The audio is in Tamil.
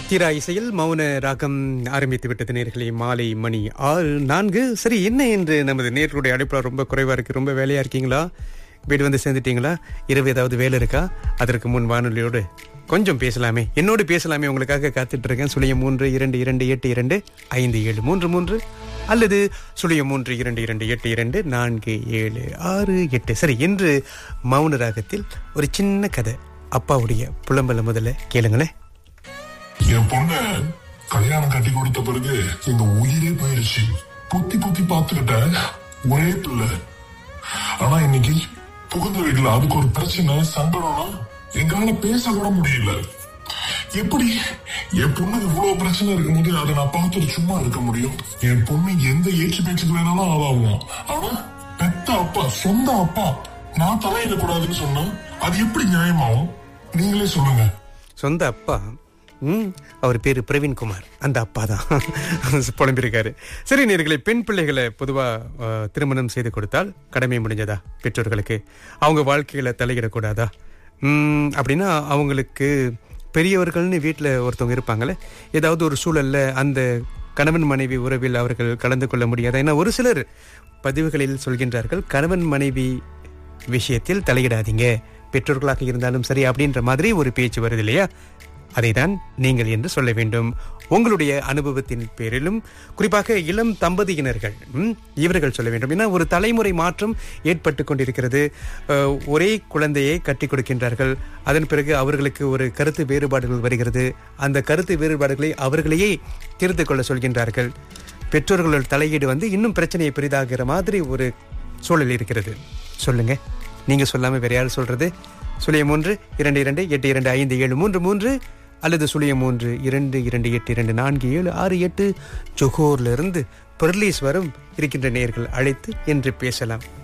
தீரா இசையில் மௌன ராகம் ஆரம்பித்து விட்டது நேர்களே மாலை மணி ஆறு நான்கு சரி என்ன என்று நமது நேர்களுடைய அழைப்பில் ரொம்ப குறைவா இருக்கு ரொம்ப வேலையா இருக்கீங்களா வீடு வந்து சேர்ந்துட்டீங்களா இரவு ஏதாவது வேலை இருக்கா அதற்கு முன் வானொலியோடு கொஞ்சம் பேசலாமே என்னோடு பேசலாமே உங்களுக்காக காத்துட்டு இருக்கேன் சுழியம் மூன்று இரண்டு இரண்டு எட்டு இரண்டு ஐந்து ஏழு மூன்று மூன்று அல்லது சுழியம் மூன்று இரண்டு இரண்டு எட்டு இரண்டு நான்கு ஏழு ஆறு எட்டு சரி இன்று மௌன ராகத்தில் ஒரு சின்ன கதை அப்பாவுடைய புலம்பல முதல்ல கேளுங்களேன் என் பொண்ண கல்யாணம் கட்டி கொடுத்த பிறகு எங்க உயிரே போயிருச்சு புத்தி புத்தி பார்த்துக்கிட்ட ஒரே பிள்ளை ஆனா இன்னைக்கு புகுந்த வீட்டுல அதுக்கு ஒரு பிரச்சனை சங்கடம்னா எங்களால பேச கூட முடியல எப்படி என் பொண்ணுக்கு இவ்வளவு பிரச்சனை இருக்கும்போது அதை நான் பார்த்துட்டு சும்மா இருக்க முடியும் என் பொண்ணு எந்த ஏற்று பேச்சுக்கு வேணாலும் ஆளாகும் ஆனா பெத்த அப்பா சொந்த அப்பா நான் தலையிட கூடாதுன்னு சொன்னா அது எப்படி நியாயமாகும் நீங்களே சொல்லுங்க சொந்த அப்பா ம் அவர் பேரு பிரவீன்குமார் அந்த அப்பா தான் புலம்பிருக்காரு சரி நேர்களை பெண் பிள்ளைகளை பொதுவாக திருமணம் செய்து கொடுத்தால் கடமை முடிஞ்சதா பெற்றோர்களுக்கு அவங்க வாழ்க்கையில தலையிடக்கூடாதா ம், அப்படின்னா அவங்களுக்கு பெரியவர்கள்னு வீட்டில் ஒருத்தவங்க இருப்பாங்களே ஏதாவது ஒரு சூழல்ல அந்த கணவன் மனைவி உறவில் அவர்கள் கலந்து கொள்ள முடியாதா ஏன்னா ஒரு சிலர் பதிவுகளில் சொல்கின்றார்கள் கணவன் மனைவி விஷயத்தில் தலையிடாதீங்க பெற்றோர்களாக இருந்தாலும் சரி அப்படின்ற மாதிரி ஒரு பேச்சு வருது இல்லையா அதைதான் நீங்கள் என்று சொல்ல வேண்டும் உங்களுடைய அனுபவத்தின் பேரிலும் குறிப்பாக இளம் தம்பதியினர்கள் ம், இவர்கள் சொல்ல வேண்டும் ஏன்னா ஒரு தலைமுறை மாற்றம் ஏற்பட்டு கொண்டிருக்கிறது அஹ், ஒரே குழந்தையை கட்டி கொடுக்கின்றார்கள் அதன் பிறகு அவர்களுக்கு ஒரு கருத்து வேறுபாடுகள் வருகிறது அந்த கருத்து வேறுபாடுகளை அவர்களையே தீர்த்து கொள்ள சொல்கின்றார்கள் பெற்றோர்களோட தலையீடு வந்து இன்னும் பிரச்சனையை பெரிதாகிற மாதிரி ஒரு சூழல் இருக்கிறது சொல்லுங்க நீங்க சொல்லாம வேற யார் சொல்றது சுழியம் மூன்று இரண்டு இரண்டு எட்டு இரண்டு ஐந்து ஏழு மூன்று மூன்று அல்லது சுழியம் மூன்று இரண்டு இரண்டு எட்டு இரண்டு நான்கு ஏழு ஆறு எட்டு ஜொஹோர்ல இருந்து பெர்லீஸ் வரும் இருக்கின்ற நேர்கள் அழைத்து என்று பேசலாம்